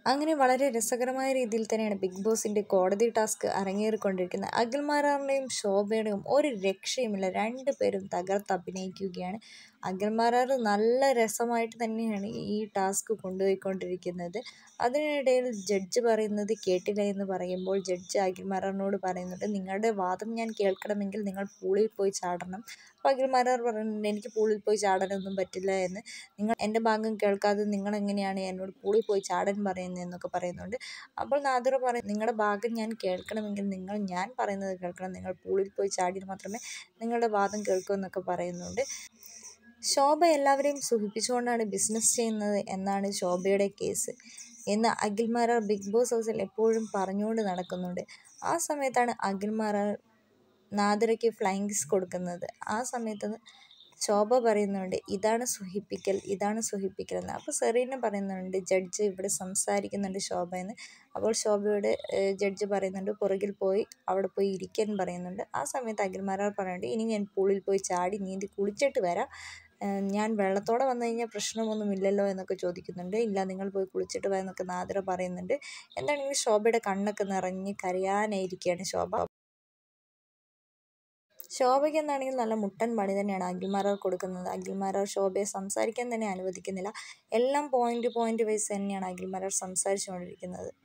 അങ്ങനെ വളരെ രസകരമായ രീതിയിൽ തന്നെയാണ് ബിഗ് ബോസിൻ്റെ കോടതി ടാസ്ക് അരങ്ങേറിക്കൊണ്ടിരിക്കുന്നത് അഖിൽമാരാറിൻ്റെയും ശോഭയുടെയും ഒരു രക്ഷയുമില്ല രണ്ട് പേരും തകർത്ത് അഭിനയിക്കുകയാണ് അഖിൽമാരാർ നല്ല രസമായിട്ട് തന്നെയാണ് ഈ ടാസ്ക് കൊണ്ടുപോയിക്കൊണ്ടിരിക്കുന്നത് അതിനിടയിൽ ജഡ്ജ് പറയുന്നത് കേട്ടില്ല എന്ന് പറയുമ്പോൾ ജഡ്ജ് അഖിൽമാരാറിനോട് പറയുന്നുണ്ട് നിങ്ങളുടെ വാദം ഞാൻ കേൾക്കണമെങ്കിൽ നിങ്ങൾ പൂളിൽ പോയി ചാടണം അപ്പോൾ അഖിൽമാരാർ പറയുന്നുണ്ട് എനിക്ക് പൂളിൽ പോയി ചാടാനൊന്നും പറ്റില്ല എന്ന് നിങ്ങൾ എൻ്റെ ഭാഗം കേൾക്കാതെ നിങ്ങൾ എങ്ങനെയാണ് എന്നോട് പൂളിൽ പോയി ചാടാൻ പറയുന്നത് എന്നൊക്കെ പറയുന്നുണ്ട് അപ്പോൾ നാദിറ പറയും നിങ്ങളുടെ ഭാഗം ഞാൻ കേൾക്കണമെങ്കിൽ നിങ്ങൾ ഞാൻ പറയുന്നത് കേൾക്കണം നിങ്ങൾ പൂളിൽ പോയി ചാടിയാൽ മാത്രമേ നിങ്ങളുടെ വാദം കേൾക്കൂ എന്നൊക്കെ പറയുന്നുണ്ട് ശോഭ എല്ലാവരെയും സുഖിപ്പിച്ചുകൊണ്ടാണ് ബിസിനസ് ചെയ്യുന്നത് എന്നാണ് ശോഭയുടെ കേസ് എന്ന് അഖിൽമാരാർ ബിഗ് ബോസ് ഹൗസിൽ എപ്പോഴും പറഞ്ഞുകൊണ്ട് നടക്കുന്നുണ്ട് ആ സമയത്താണ് അഖിൽമാരാർ നാദിറയ്ക്ക് ഫ്ലൈങ് കിസ് കൊടുക്കുന്നത് ആ സമയത്ത് ശോഭ പറയുന്നുണ്ട് ഇതാണ് സുഹിപ്പിക്കൽ ഇതാണ് സുഹിപ്പിക്കൽ എന്ന് അപ്പോൾ സെറീന പറയുന്നുണ്ട് ജഡ്ജ് ഇവിടെ സംസാരിക്കുന്നുണ്ട് ശോഭ എന്ന് അപ്പോൾ ശോഭയോട് ജഡ്ജ് പറയുന്നുണ്ട് പുറകിൽ പോയി അവിടെ പോയി ഇരിക്കാൻ പറയുന്നുണ്ട് ആ സമയത്ത് അഖിൽമാരാർ പറയുന്നുണ്ട് ഇനി ഞാൻ പൂളിൽ പോയി ചാടി നീന്തി കുളിച്ചിട്ട് വരാം ഞാൻ വെള്ളത്തോടെ വന്നു കഴിഞ്ഞാൽ പ്രശ്നമൊന്നുമില്ലല്ലോ എന്നൊക്കെ ചോദിക്കുന്നുണ്ട് ഇല്ല നിങ്ങൾ പോയി കുളിച്ചിട്ട് വാ എന്നൊക്കെ നാദിറ പറയുന്നുണ്ട് എന്താണെങ്കിലും ശോഭയുടെ കണ്ണൊക്കെ നിറഞ്ഞ് കരയാനായിരിക്കുകയാണ് ശോഭ ശോഭയ്ക്ക് എന്താണെങ്കിലും നല്ല മുട്ടൻ പണി തന്നെയാണ് അഖിൽമാരാർ കൊടുക്കുന്നത് അഖിൽമാരാർ ശോഭയെ സംസാരിക്കാൻ തന്നെ അനുവദിക്കുന്നില്ല എല്ലാം പോയിന്റ് പോയിന്റ് വൈസ് തന്നെയാണ് അഖിൽമാരാർ സംസാരിച്ചുകൊണ്ടിരിക്കുന്നത്